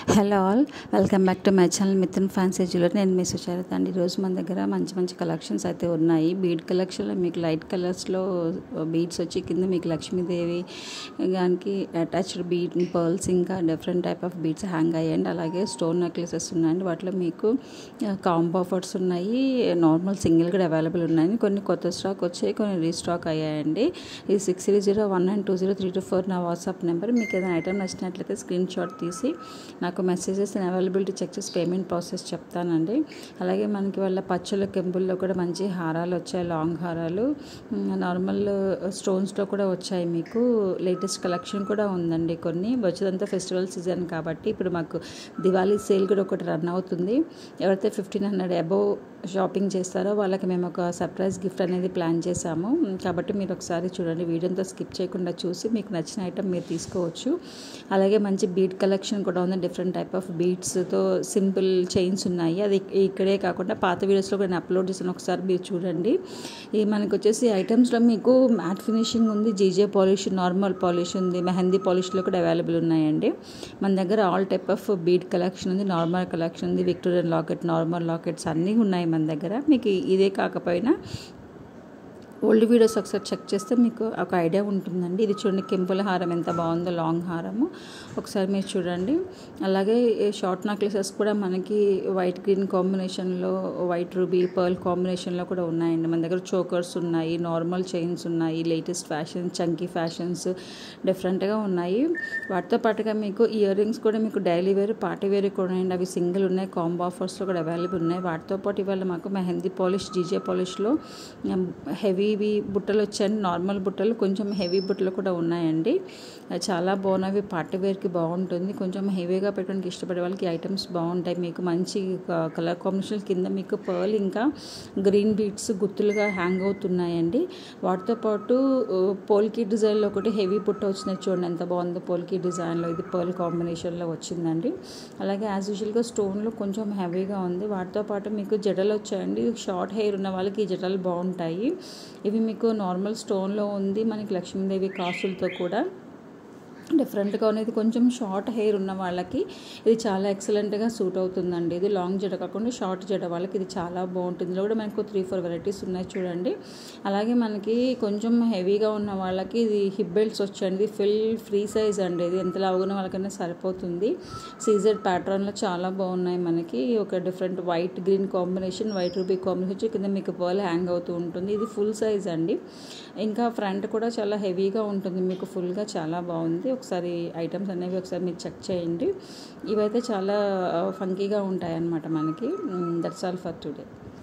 hello all welcome back to my channel Mithun fancy jewellery నేను మీ సుచారిత అండి ఈరోజు మన దగ్గర మంచి మంచి కలెక్షన్స్ అయితే ఉన్నాయి బీడ్ కలెక్షన్లో మీకు లైట్ కలర్స్లో బీడ్స్ వచ్చి కింద మీకు లక్ష్మీదేవి దానికి అటాచ్డ్ బీడ్ పర్ల్స్ ఇంకా different type of beads hang అయ్యాయండి అలాగే స్టోన్ నెక్లెసెస్ ఉన్నాయండి వాటిలో మీకు కాంబో ఆఫర్స్ ఉన్నాయి నార్మల్ సింగిల్ కూడా అవైలబుల్ ఉన్నాయి కొన్ని కొత్త స్టాక్ వచ్చాయి కొన్ని రీస్టాక్ అయ్యాయండి ఇది six three zero one nine two zero three two four నా వాట్సాప్ నెంబర్ మీకు ఏదైనా ఐటమ్ నచ్చినట్లయితే స్క్రీన్ షాట్ తీసి నాకు మెసేజెస్ అవైలబిలిటీ చెక్ చేసి పేమెంట్ ప్రాసెస్ చెప్తానండి అలాగే మనకి వాళ్ళ పచ్చల కెంపుల్లో కూడా మంచి హారాలు వచ్చాయి లాంగ్ హారాలు నార్మల్ స్టోన్స్లో కూడా వచ్చాయి మీకు లేటెస్ట్ కలెక్షన్ కూడా ఉందండి కొన్ని వచ్చేదంతా ఫెస్టివల్ సీజన్ కాబట్టి ఇప్పుడు మాకు దివాళీ సేల్ కూడా ఒకటి రన్ అవుతుంది ఎవరైతే ఫిఫ్టీన్ హండ్రెడ్ అబోవ్ షాపింగ్ చేస్తారో వాళ్ళకి మేము ఒక సర్ప్రైజ్ గిఫ్ట్ అనేది ప్లాన్ చేశాము కాబట్టి మీరు ఒకసారి చూడండి వీడియోతో స్కిప్ చేయకుండా చూసి మీకు నచ్చిన ఐటమ్ మీరు తీసుకోవచ్చు అలాగే మంచి బీట్ కలెక్షన్ కూడా ఉంది డిఫరెంట్ టైప్ ఆఫ్ బీట్స్తో సింపుల్ చైన్స్ ఉన్నాయి అది ఇక్కడే కాకుండా పాత వీడియోస్లో కూడా నేను అప్లోడ్ చేశాను ఒకసారి మీరు చూడండి ఈ మనకు వచ్చేసి ఐటమ్స్లో మీకు మ్యాట్ ఫినిషింగ్ ఉంది జీజే పాలిష్ నార్మల్ పాలిష్ ఉంది మెహందీ పాలిష్లో కూడా అవైలబుల్ ఉన్నాయండి మన దగ్గర all type of bead collection ఉంది నార్మల్ కలెక్షన్ ఉంది విక్టోరియన్ లాకెట్ నార్మల్ లాకెట్స్ అన్నీ ఉన్నాయి మన దగ్గర మీకు ఇదే కాకపోయినా ఓల్డ్ వీడియోస్ ఒకసారి చెక్ చేస్తే మీకు ఒక ఐడియా ఉంటుందండి ఇది చూడండి కెంపుల హారం ఎంత బాగుందో లాంగ్ హారము ఒకసారి మీరు చూడండి అలాగే షార్ట్ నెక్లెసెస్ కూడా మనకి వైట్ గ్రీన్ కాంబినేషన్లో వైట్ రూబీ పర్ల్ కాంబినేషన్లో కూడా ఉన్నాయండి మన దగ్గర చోకర్స్ ఉన్నాయి నార్మల్ చైన్స్ ఉన్నాయి లేటెస్ట్ ఫ్యాషన్ చంకీ ఫ్యాషన్స్ డిఫరెంట్గా ఉన్నాయి వాటితో పాటుగా మీకు ఇయర్ రింగ్స్ కూడా మీకు డైలీ వేర్ పార్టీ వేర్ కూడా ఉన్నాయండి అవి సింగిల్ ఉన్నాయి కాంబో ఆఫర్స్లో కూడా అవైలబుల్ ఉన్నాయి వాటితో పాటు ఇవాళ మాకు మెహందీ పాలిష్ జీజే పాలిష్లో హెవీ ఇవి బుట్టలు వచ్చాయండి నార్మల్ బుట్టలు కొంచెం హెవీ బుట్టలు కూడా ఉన్నాయండి చాలా బాగున్నవి పార్టీ వేర్కి బాగుంటుంది కొంచెం హెవీగా పెట్టడానికి ఇష్టపడే వాళ్ళకి ఐటమ్స్ బాగుంటాయి మీకు మంచి కలర్ కాంబినేషన్ కింద మీకు పర్ల్ ఇంకా గ్రీన్ బీట్స్ గుత్తులుగా హ్యాంగ్ అవుతున్నాయండి వాటితో పాటు పోల్కి డిజైన్లో ఒకటి హెవీ బుట్ట వచ్చినది చూడండి ఎంత బాగుందో పోల్కి డిజైన్లో ఇది పర్ల్ కాంబినేషన్లో వచ్చిందండి అలాగే యాజ్ యూజువల్గా స్టోన్లో కొంచెం హెవీగా ఉంది వాటితో పాటు మీకు జడలు వచ్చాయండి షార్ట్ హెయిర్ ఉన్న వాళ్ళకి ఈ జడలు బాగుంటాయి ఇవి మీకు నార్మల్ స్టోన్లో ఉంది మనకి లక్ష్మీదేవి కాసులతో కూడా డిఫరెంట్గా ఉన్నది కొంచెం షార్ట్ హెయిర్ ఉన్న వాళ్ళకి ఇది చాలా ఎక్సలెంట్గా సూట్ అవుతుందండి ఇది లాంగ్ జడ కాకుండా షార్ట్ జడ వాళ్ళకి ఇది చాలా బాగుంటుంది ఇందులో కూడా మనకు త్రీ ఫోర్ వెరైటీస్ ఉన్నాయి చూడండి అలాగే మనకి కొంచెం హెవీగా ఉన్న వాళ్ళకి ఇది హిప్ బెల్ట్స్ వచ్చండి ఫుల్ ఫ్రీ సైజ్ అండి ఇది ఎంత లావుగున్న వాళ్ళకైనా సరిపోతుంది సీజెడ్ ప్యాటర్న్లో చాలా బాగున్నాయి మనకి ఒక different white green combination white ruby combination కింద మీకు పర్ల్ హ్యాంగ్ అవుతూ ఉంటుంది ఇది ఫుల్ సైజ్ అండి ఇంకా ఫ్రంట్ కూడా చాలా హెవీగా ఉంటుంది మీకు ఫుల్గా చాలా బాగుంది ఒకసారి ఐటమ్స్ అనేవి ఒకసారి మీరు చెక్ చేయండి ఇవైతే చాలా ఫంకీగా ఉంటాయి అన్నమాట మనకి దట్స్ ఆల్ ఫర్ టుడే